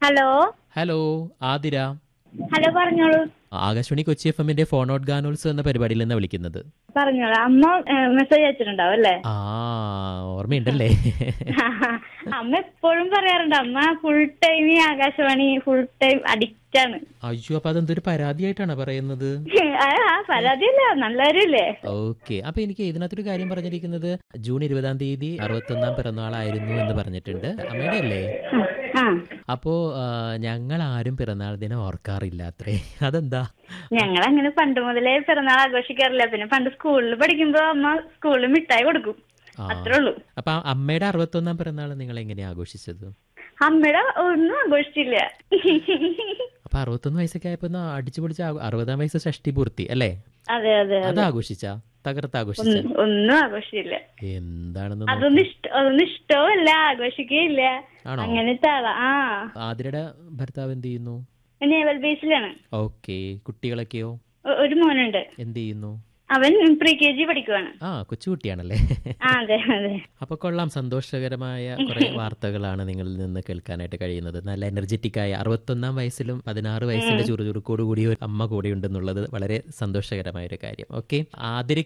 Hello hello Athira hello പറഞ്ഞോളൂ Akashvani Kochi F എമ്മിന്റെ phone out ഗാനോത്സവം എന്ന പരിപാടിയിൽ നിന്നാണ് വിളിക്കുന്നത് പറഞ്ഞോളൂ അമ്മ മെസ്സേജ് അയച്ചിട്ടുണ്ടാവും അല്ലേ ആ ഓർമ്മയുണ്ടല്ലേ അമ്മ എപ്പോഴും പറയാറുണ്ട് അമ്മ ഫുൾ ടൈം ഈ ആകാശവാണി ഫുൾ ടൈം അഡിക്റ്റ് ആണ് അയ്യോ അപ്പൊ അതെന്തൊരു പരാതിയായിട്ടാണ് പറയുന്നത് ആ, ആ പരാതിയല്ല നല്ല കാര്യല്ലേ ഓക്കെ അപ്പൊ എനിക്ക് ഇതിനകത്തൊരു കാര്യം പറഞ്ഞിരിക്കുന്നത് ജൂൺ ഇരുപതാം തീയതി അറുപത്തൊന്നാം പിറന്നാളായിരുന്നു എന്ന് പറഞ്ഞിട്ടുണ്ട് അമ്മയുടെ അല്ലേ ആ അപ്പോ ആ, ഞങ്ങൾ ആരും പിറന്നാൾ ദിനം ഓർക്കാറില്ല അത്രേ അതെന്താ ഞങ്ങൾ അങ്ങനെ പണ്ട് മുതലേ പിറന്നാൾ ആഘോഷിക്കാറില്ല പിന്നെ പണ്ട് സ്കൂളിൽ പഠിക്കുമ്പോ അമ്മ സ്കൂളിൽ മിഠായി കൊടുക്കും ആ. അത്രേ ഉള്ളൂ അപ്പൊ ആ അമ്മയുടെ അറുപത്തൊന്നാം പിറന്നാൾ നിങ്ങൾ എങ്ങനെയാ ആഘോഷിച്ചത് അമ്മയുടെ ഒന്നും ആഘോഷിച്ചില്ല അപ്പൊ അറുപത്തൊന്ന് വയസ്സൊക്കെ ആയപ്പോ ഒന്ന് അടിച്ചു പൊളിച്ച അറുപതാം വയസ്സ് ഷഷ്ടി പൂർത്തി അല്ലേ അതെ അതെ അത് ആഘോഷിച്ച തകർത്ത് ആഘോഷിച്ച ഒന്നും- ഒന്നും ആഘോഷിച്ചില്ല എന്താണെന്ന് നോ- അതൊന്നും ഇഷ്ട അതൊന്നും ഇഷ്ടവുമല്ല ആഘോഷിക്കുകയില്ല ആണോ അങ്ങനത്തെ ആളാ ആ ആതിരയുടെ ഭർത്താവ് എന്ത് ചെയ്യുന്നു നേവൽ ബേസിലാണ് ഓക്കെ കുട്ടികളൊക്കെയോ ഒ- ഒരു മോനുണ്ട് എന്ത് ചെയ്യുന്നു അവൻ പ്രീ കെ ജി പഠിക്കുവാണ് ആ കൊച്ചുകുട്ടിയാണല്ലേ ആ അതെ അതെ അപ്പൊ കൊള്ളാം സന്തോഷകരമായ കുറെ വാർത്തകളാണ് നിങ്ങളിൽ നിന്ന് കേൾക്കാനായിട്ട് കഴിയുന്നത് നല്ല എനർജറ്റിക് ആയ അറുപത്തൊന്നാം വയസ്സിലും പതിനാറ് വയസ്സിന്റെ ചുറുചുറുക്കോട് കൂടി ഒരു അമ്മ കൂടെ ഉണ്ടെന്നുള്ളത് വളരെ സന്തോഷകരമായ ഒരു കാര്യം ഓക്കെ ആതിര